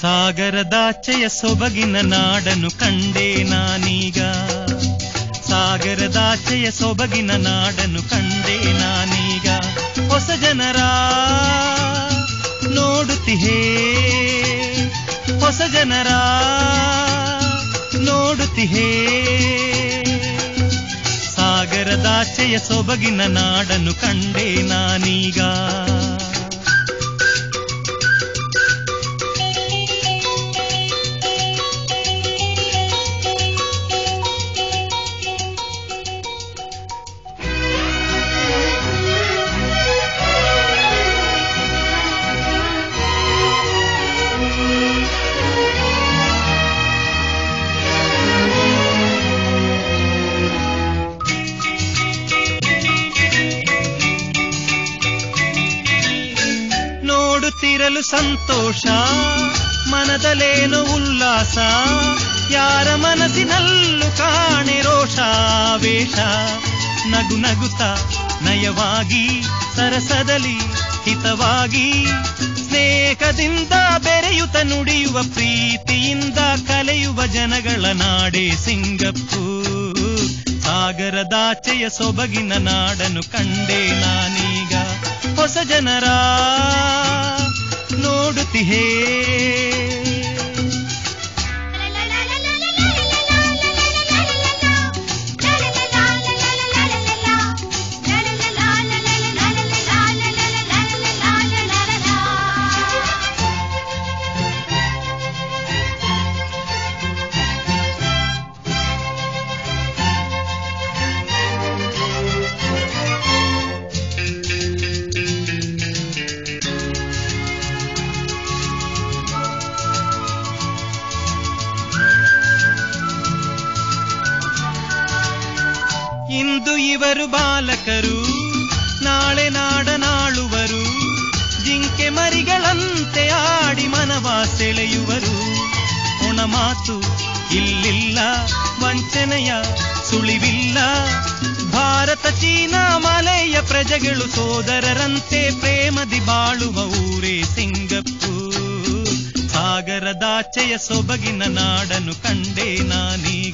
ಸಾಗರದಾಚೆಯ ಸೊಬಗಿನ ನಾಡನು ಕಂಡೆ ನಾನೀಗ ಸಾಗರದಾಚೆಯ ಸೊಬಗಿನ ನಾಡನು ಕಂಡೆ ನಾನೀಗ ಹೊಸ ಜನರ ನೋಡುತ್ತಿಹೇ ಹೊಸ ಜನರ ನೋಡುತ್ತಿಹೇ ಸಾಗರದಾಚೆಯ ಸೊಬಗಿನ ನಾಡನು ಕಂಡೆ ನಾನೀಗ ನೋಡುತ್ತಿರಲು ಸಂತೋಷ ಮನದಲ್ಲೇನೋ ಉಲ್ಲಾಸ ಯಾರ ಮನಸ್ಸಿನಲ್ಲೂ ಕಾಣೆ ರೋಷಾವೇಶ ನಗು ನಗುತ್ತ ನಯವಾಗಿ ಸರಸದಲ್ಲಿ ಹಿತವಾಗಿ ಸ್ನೇಹದಿಂದ ಬೆರೆಯುತ್ತ ನುಡಿಯುವ ಪ್ರೀತಿಯಿಂದ ಕಲೆಯುವ ಜನಗಳ ನಾಡೆ ಸಿಂಗಪೂರ್ ಸಾಗರದಾಚೆಯ ಸೊಬಗಿನ ನಾಡನು ಕಂಡೆ ನಾನೀಗ ಹೊಸ ಜನರ ನೋಡುತ್ತಿಹೇ ಇಂದು ಇವರು ಬಾಲಕರು ನಾಳೆ ನಾಡನಾಳುವರು ಜಿಂಕೆ ಮರಿಗಳಂತೆ ಆಡಿ ಮನವ ಸೆಳೆಯುವರು ಮಾತು ಇಲ್ಲಿಲ್ಲ ವಂಚನೆಯ ಸುಳಿವಿಲ್ಲ ಭಾರತ ಚೀನಾ ಮಲೆಯ ಪ್ರಜೆಗಳು ಸೋದರರಂತೆ ಪ್ರೇಮದಿ ಬಾಳುವ ಊರೇ ಸಿಂಗಪೂರ್ ಸಾಗರದಾಚೆಯ ಸೊಬಗಿನ ನಾಡನು ಕಂಡೆ ನಾನೀಗ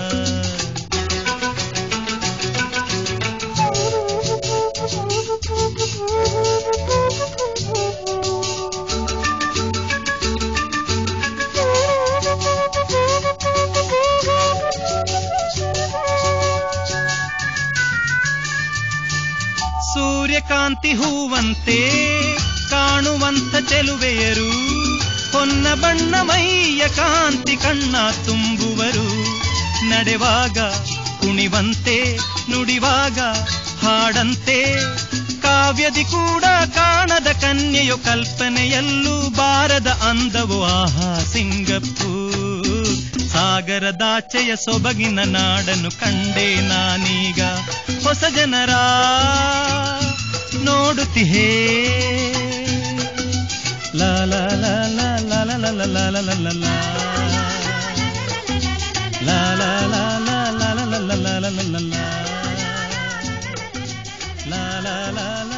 ಸೂರ್ಯಕಾಂತಿ ಹೂವಂತೆ ಕಾಣುವಂತ ಚೆಲುವೆಯರು ಹೊನ್ನ ಬಣ್ಣ ಮೈಯ ಕಾಂತಿ ಕಣ್ಣ ತುಂಬುವರು ನಡೆವಾಗ ಕುಣಿವಂತೆ ನುಡಿವಾಗ ಹಾಡಂತೆ ಕಾವ್ಯದಿ ಕೂಡ ಕಾಣದ ಕನ್ಯೆಯು ಕಲ್ಪನೆಯಲ್ಲೂ ಬಾರದ ಅಂದವು ಆಹಾ ಸಿಂಗಪೂರ್ ಸಾಗರದಾಚೆಯ ಸೊಬಗಿನ ನಾಡನ್ನು ಕಂಡೆ ನಾನೀಗ ಹೊಸ ಜನರ ನೋಡುತ್ತಿಹೇ ಲಾ ಲಾ ಲಾ ಲಾ ಲಾ ಲಾ ಲಾ ಲಾ ಲಾ ಲಾ ಲಾ ಲಾ. ಲಾ ಲಾ ಲಾ ಲಾ ಲಾ ಲಾ ಲಾ ಲಾ ಲಾ ಲಾ ಲಾ ಲಾ. ಲಾ ಲಾ ಲಾ ಲಾ